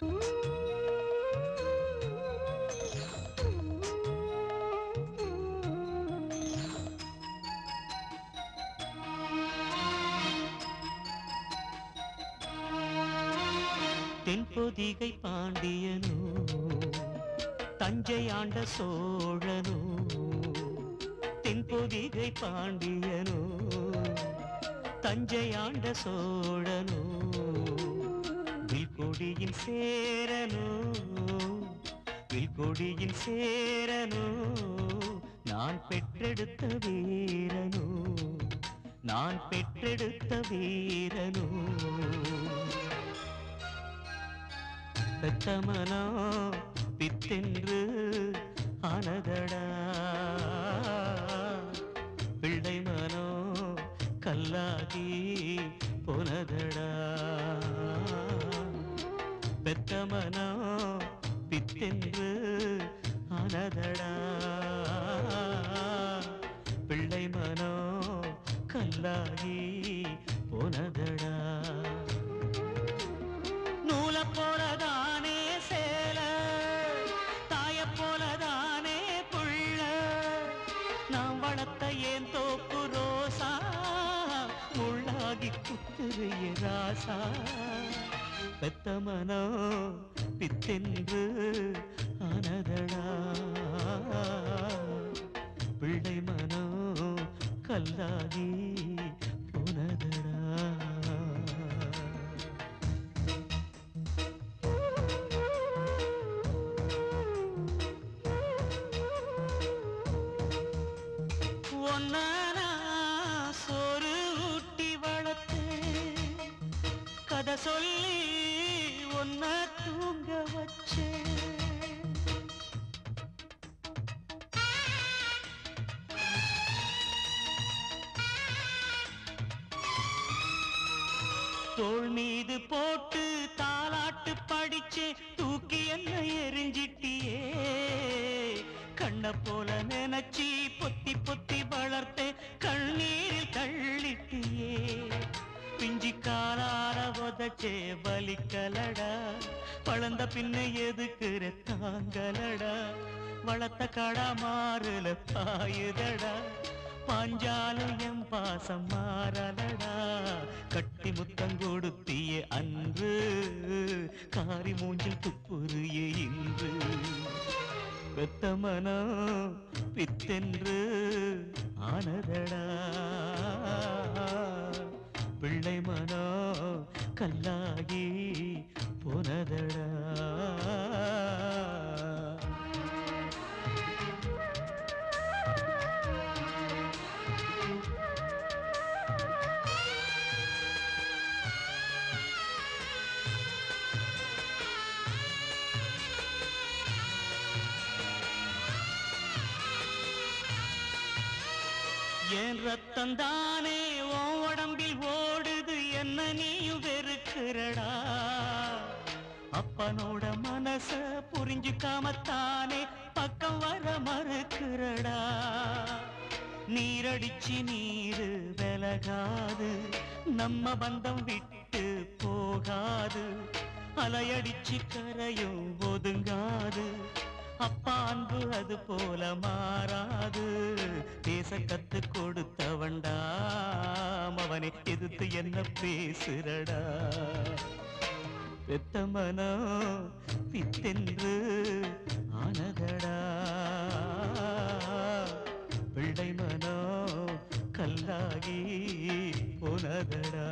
தென்பொதிகை பாண்டியனோ தஞ்சை ஆண்ட சோழனோ தென்பொதிகை பாண்டியனோ தஞ்சை ஆண்ட சோழனோ வில்கொடியின் சேரனோ வில்கொடியின் சேரனோ நான் பெற்றெடுத்த வீரனோ நான் பெற்றெடுத்த வீரனோ பெத்தமனோ பித்தென்று ஆனதடா பிள்ளை மனோ கல்லாகி போனதடா பெத்தமனோ பித்தென்று ஆனதடா பிள்ளை மனோ கல்லாகி போனதடா நூல போலதானே சேல தாய போலதானே புள்ள நாம் வளர்த்த ஏன் தோப்பு ரோசா முள்ளாகி குத்துறைய ராசா பெத்த மனோ பித்தென்று ஆனதடா பிள்ளை மனோ கல்லாகி போனதடா ஒன்னா சோறு ஊட்டி வளர்த்து கதை சொல்லி ஒன்ன தூங்க வச்சேன் தோள் மீது போட்டு தாலாட்டு படிச்சு தூக்கி என்ன எரிஞ்சிட்டியே கண்ண போல நினைச்சி பொத்தி பொத்தி வளர்த்தே கண்ணீரில் தள்ளிட்டியே பிஞ்சி காலால உதச்சே வலிக்கலடா வளர்ந்த பின்ன எதுக்குற தாங்கலடா வளர்த்த கடா மாறுல பாயுதடா பாஞ்சாலும் என் பாசம் மாறலடா கட்டி முத்தம் கொடுத்திய அன்று காரி மூஞ்சில் துப்புரிய இன்று வெத்த மனோ பித்தென்று ஆனதடா பிள்ளை மனோ கல்லாகி போனதடா என் ரத்தம் தானே உன் உடம்பில் ஓடுது என்ன நீயும் வெறுக்கிறடா அப்பனோட மனச புரிஞ்சுக்காமத்தானே பக்கம் வர மறுக்கிறடா நீரடிச்சு நீரு விலகாது நம்ம பந்தம் விட்டு போகாது அலையடிச்சு கரையும் ஒதுங்காது அப்பா அன்பு அது போல மாறாது பேச கத்து கொடுத்தவன்டாம் அவனை எதிர்த்து என்ன பேசுறடா பெத்த மனோ பித்தென்று ஆனதடா பிள்ளை மனோ கல்லாகி போனதடா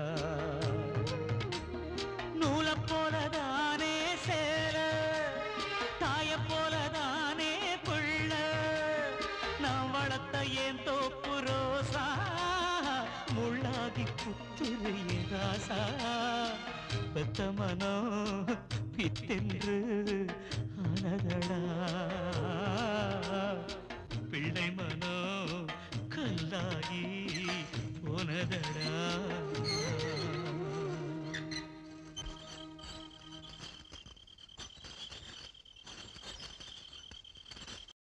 நூல போலதானே சேர தாய போலதானே புள்ள நான் வளர்த்த ஏன் தோப்பு ரோசா முள்ளாகி குத்துறைய ராசா பெத்த மனோ பித்தென்று